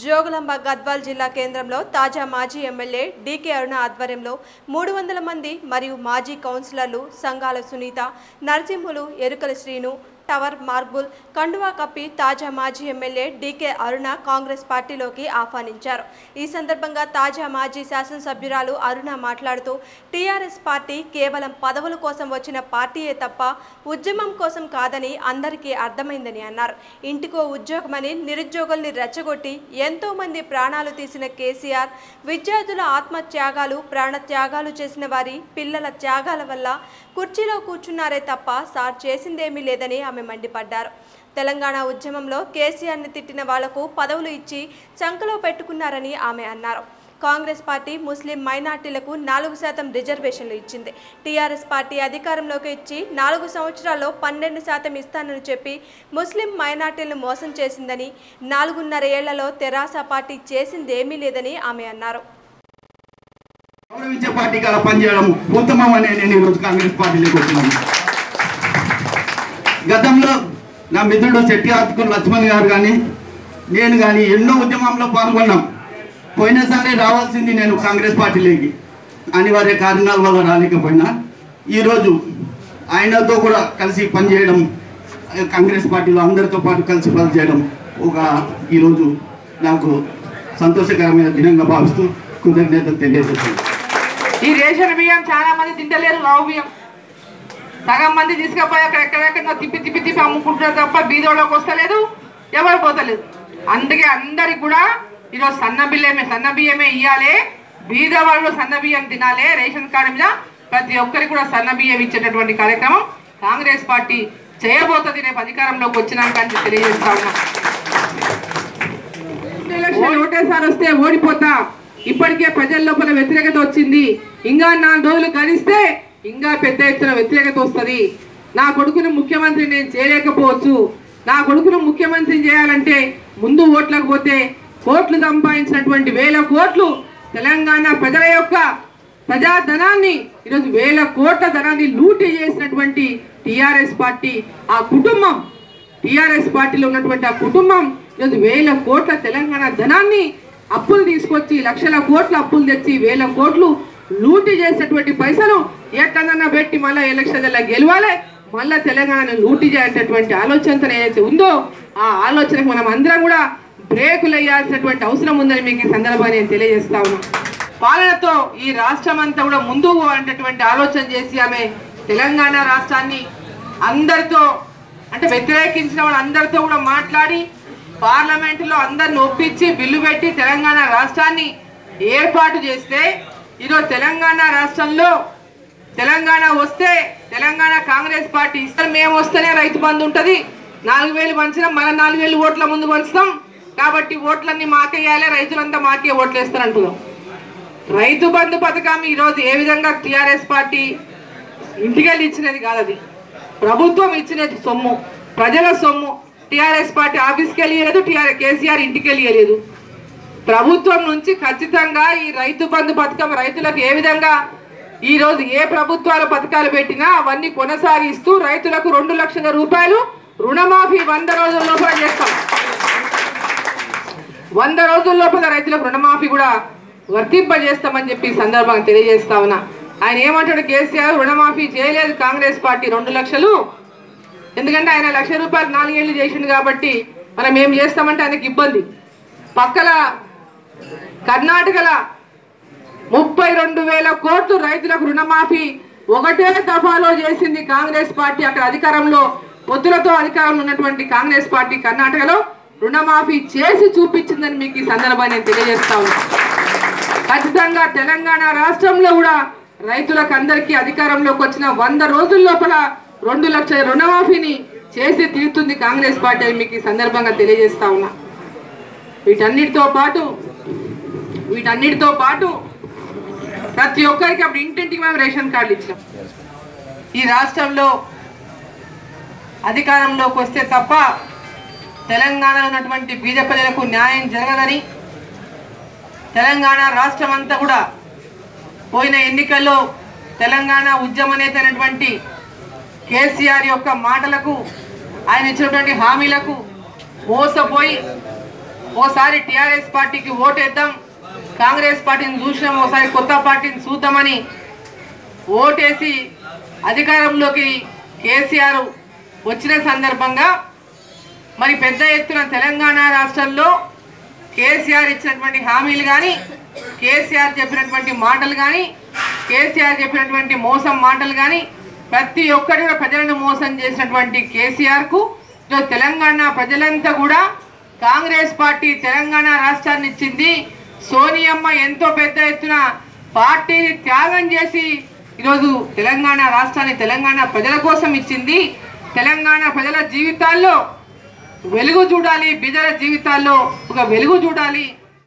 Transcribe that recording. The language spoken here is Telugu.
జోగులాంబ గద్వాల్ జిల్లా కేంద్రంలో తాజా మాజీ ఎమ్మెల్యే డీకే అరుణ ఆధ్వర్యంలో మూడు వందల మంది మరియు మాజీ కౌన్సిలర్లు సంఘాల సునీత నరసింహులు ఎరుకల శ్రీను టవర్ మార్బుల్ కండువా కప్పి తాజా మాజీ ఎమ్మెల్యే డీకే అరుణ కాంగ్రెస్ పార్టీలోకి ఆహ్వానించారు ఈ సందర్భంగా తాజా మాజీ శాసనసభ్యురాలు అరుణ మాట్లాడుతూ టీఆర్ఎస్ పార్టీ కేవలం పదవుల కోసం వచ్చిన పార్టీయే తప్ప ఉద్యమం కోసం కాదని అందరికీ అర్థమైందని అన్నారు ఇంటికో ఉద్యోగమని నిరుద్యోగుల్ని రెచ్చగొట్టి ఎంతో మంది ప్రాణాలు తీసిన కేసీఆర్ విద్యార్థుల ఆత్మత్యాగాలు ప్రాణత్యాగాలు చేసిన వారి పిల్లల త్యాగాల వల్ల కుర్చీలో కూర్చున్నారే తప్ప సార్ చేసిందేమీ లేదని ఆమె మండిపడ్డారు తెలంగాణ ఉద్యమంలో కేసీఆర్ని తిట్టిన వాళ్లకు పదవులు ఇచ్చి చంకలో పెట్టుకున్నారని ఆమె అన్నారు కాంగ్రెస్ పార్టీ ముస్లిం మైనార్టీలకు నాలుగు శాతం రిజర్వేషన్లు ఇచ్చింది టీఆర్ఎస్ పార్టీ అధికారంలోకి ఇచ్చి నాలుగు సంవత్సరాల్లో పన్నెండు శాతం ఇస్తానని చెప్పి ముస్లిం మైనార్టీలను మోసం చేసిందని నాలుగున్నర ఏళ్లలో తెరాస పార్టీ చేసిందేమీ లేదని ఆమె అన్నారు గౌరవించే పార్టీకి అలా పనిచేయడం ఉత్తమం అనే నేను ఈరోజు కాంగ్రెస్ పార్టీలోకి వచ్చినాను గతంలో నా మిత్రుడు శెట్టి ఆత్కులు లక్ష్మణ్ గారు కానీ నేను కానీ ఎన్నో ఉద్యమంలో పాల్గొన్నాం పోయినసారి రావాల్సింది నేను కాంగ్రెస్ పార్టీలోకి అనివార్య కారణాల వల్ల రాలేకపోయినా ఈరోజు ఆయనతో కూడా కలిసి పనిచేయడం కాంగ్రెస్ పార్టీలో అందరితో పాటు కలిసి పనిచేయడం ఒక ఈరోజు నాకు సంతోషకరమైన దినంగా భావిస్తూ కృతజ్ఞతలు తెలియజేస్తున్నాను ఈ రేషన్ బియ్యం చాలా మంది తింటలేరు రావు బియ్యం సగం మంది తీసుకుపోయి అక్కడ ఎక్కడెక్కడ తిప్పి తిప్పి తిప్పి అమ్ముకుంటున్నారు తప్ప బీదోళ్ళకి వస్తలేదు ఎవరు పోతలేదు అందుకే అందరికి కూడా ఈరోజు సన్న బియ్యమే సన్న బియ్యమే ఇవ్వాలి బీద వాళ్ళు సన్న బియ్యం తినాలి రేషన్ కార్డు మీద ప్రతి ఒక్కరికి కూడా సన్న బియ్యం ఇచ్చేటటువంటి కార్యక్రమం కాంగ్రెస్ పార్టీ చేయబోతుంది రేపు అధికారంలోకి వచ్చినాక అని తెలియజేస్తా ఉన్నా ఎలక్షన్ ఒకటేసారి వస్తే ఓడిపోతా ఇప్పటికే ప్రజల లోపల వ్యతిరేకత వచ్చింది ఇంకా నాలుగు రోజులు గడిస్తే ఇంకా పెద్ద ఎత్తున వ్యతిరేకత వస్తుంది నా కొడుకును ముఖ్యమంత్రి నేను చేయలేకపోవచ్చు నా కొడుకును ముఖ్యమంత్రి చేయాలంటే ముందు ఓట్లకు పోతే కోట్లు సంపాదించినటువంటి వేల కోట్లు తెలంగాణ ప్రజల యొక్క ప్రజాధనాన్ని ఈరోజు వేల కోట్ల ధనాన్ని లూటీ చేసినటువంటి టిఆర్ఎస్ పార్టీ ఆ కుటుంబం టిఆర్ఎస్ పార్టీలో ఉన్నటువంటి ఆ కుటుంబం ఈరోజు వేల కోట్ల తెలంగాణ ధనాన్ని అప్పులు తీసుకొచ్చి లక్షల కోట్ల అప్పులు తెచ్చి వేల కోట్లు లూటీ చేసేటువంటి పైసలు ఎక్కడన్నా పెట్టి మళ్ళీ ఎలక్షన్లలో గెలవాలి మళ్ళా తెలంగాణను లూటీ చేసేటటువంటి ఆలోచనతో ఏదైతే ఉందో ఆ ఆలోచనకు మనం అందరం కూడా బ్రేకులు వేయాల్సినటువంటి అవసరం ఉందని మీకు ఈ సందర్భాన్ని నేను తెలియజేస్తా ఉన్నాను పాలనతో ఈ రాష్ట్రం అంతా కూడా ముందుకు అనేటటువంటి ఆలోచన చేసి ఆమె తెలంగాణ రాష్ట్రాన్ని అందరితో అంటే వ్యతిరేకించిన వాళ్ళందరితో కూడా మాట్లాడి పార్లమెంటులో అందరిని ఒప్పించి బిల్లు పెట్టి తెలంగాణ రాష్ట్రాన్ని ఏర్పాటు చేస్తే ఈరోజు తెలంగాణ రాష్ట్రంలో తెలంగాణ వస్తే తెలంగాణ కాంగ్రెస్ పార్టీ ఇస్తారు మేము వస్తేనే రైతు బంధు ఉంటుంది నాలుగు వేలు పంచినాం మన నాలుగు వేలు ఓట్ల ముందు పంచుతాం కాబట్టి ఓట్లన్నీ మాకేయాలి రైతులంతా మాకే ఓట్లు వేస్తారు అంటున్నాం రైతు బంధు పథకం ఈరోజు ఏ విధంగా టిఆర్ఎస్ పార్టీ ఇంటికెళ్ళి ఇచ్చినది కాదు అది ప్రభుత్వం ఇచ్చినది సొమ్ము ప్రజల సొమ్ము టిఆర్ఎస్ పార్టీ ఆఫీస్కి వెళ్ళలేదు టిఆర్ కేసీఆర్ ఇంటికి వెళ్ళలేదు ప్రభుత్వం నుంచి ఖచ్చితంగా ఈ రైతు బంధు పథకం రైతులకు ఏ విధంగా ఈ రోజు ఏ ప్రభుత్వాల పథకాలు పెట్టినా అవన్నీ కొనసాగిస్తూ రైతులకు రెండు లక్షల రూపాయలు రుణమాఫీ వంద రోజుల లోపల చేస్తాం వంద రోజుల లోపల రైతులకు రుణమాఫీ కూడా వర్తింపజేస్తామని చెప్పి ఈ సందర్భంగా తెలియజేస్తా ఉన్నా ఆయన ఏమంటాడు కేసీఆర్ రుణమాఫీ చేయలేదు కాంగ్రెస్ పార్టీ రెండు లక్షలు ఎందుకంటే ఆయన లక్ష రూపాయలు నాలుగేళ్లు చేసిండు కాబట్టి మనం ఏం చేస్తామంటే ఆయనకి ఇబ్బంది పక్కల కర్ణాటకల ముప్పై రెండు వేల కోట్లు రైతులకు రుణమాఫీ ఒకటే దఫాలో చేసింది కాంగ్రెస్ పార్టీ అక్కడ అధికారంలో పొత్తులతో అధికారంలో ఉన్నటువంటి కాంగ్రెస్ పార్టీ కర్ణాటకలో రుణమాఫీ చేసి చూపించిందని మీకు ఈ సందర్భాన్ని నేను తెలియజేస్తా ఉన్నా ఖచ్చితంగా తెలంగాణ రాష్ట్రంలో కూడా రైతులకు అందరికీ అధికారంలోకి వచ్చిన వంద రోజుల లోపల రెండు లక్షల రుణమాఫీని చేసి తీరుతుంది కాంగ్రెస్ పార్టీ అని మీకు ఈ సందర్భంగా తెలియజేస్తా ఉన్నా వీటన్నిటితో పాటు వీటన్నిటితో పాటు ప్రతి ఒక్కరికి అప్పుడు ఇంటింటికి మేము రేషన్ కార్డులు ఇచ్చినాం ఈ రాష్ట్రంలో అధికారంలోకి వస్తే తప్ప తెలంగాణలో ఉన్నటువంటి బీద ప్రజలకు న్యాయం జరగదని తెలంగాణ రాష్ట్రం అంతా కూడా పోయిన ఎన్నికల్లో తెలంగాణ ఉద్యమ నేత అయినటువంటి కేసీఆర్ యొక్క మాటలకు ఆయన ఇచ్చినటువంటి హామీలకు మోసపోయి ఓసారి టిఆర్ఎస్ పార్టీకి ఓటేద్దాం కాంగ్రెస్ పార్టీని చూసినాం ఓసారి కొత్త పార్టీని చూద్దామని ఓటేసి అధికారంలోకి కేసీఆర్ వచ్చిన సందర్భంగా మరి పెద్ద ఎత్తున తెలంగాణ రాష్ట్రంలో కేసీఆర్ ఇచ్చినటువంటి హామీలు కానీ కేసీఆర్ చెప్పినటువంటి మాటలు కానీ కేసీఆర్ చెప్పినటువంటి మోసం మాటలు కానీ ప్రతి ఒక్కటి కూడా ప్రజలను మోసం చేసినటువంటి కేసీఆర్కు ఈరోజు తెలంగాణ ప్రజలంతా కూడా కాంగ్రెస్ పార్టీ తెలంగాణ రాష్ట్రాన్ని ఇచ్చింది సోనియమ్మ ఎంతో పెద్ద ఎత్తున పార్టీని త్యాగం చేసి ఈరోజు తెలంగాణ రాష్ట్రాన్ని తెలంగాణ ప్రజల కోసం ఇచ్చింది తెలంగాణ ప్రజల జీవితాల్లో వెలుగు చూడాలి బీదల జీవితాల్లో ఒక వెలుగు చూడాలి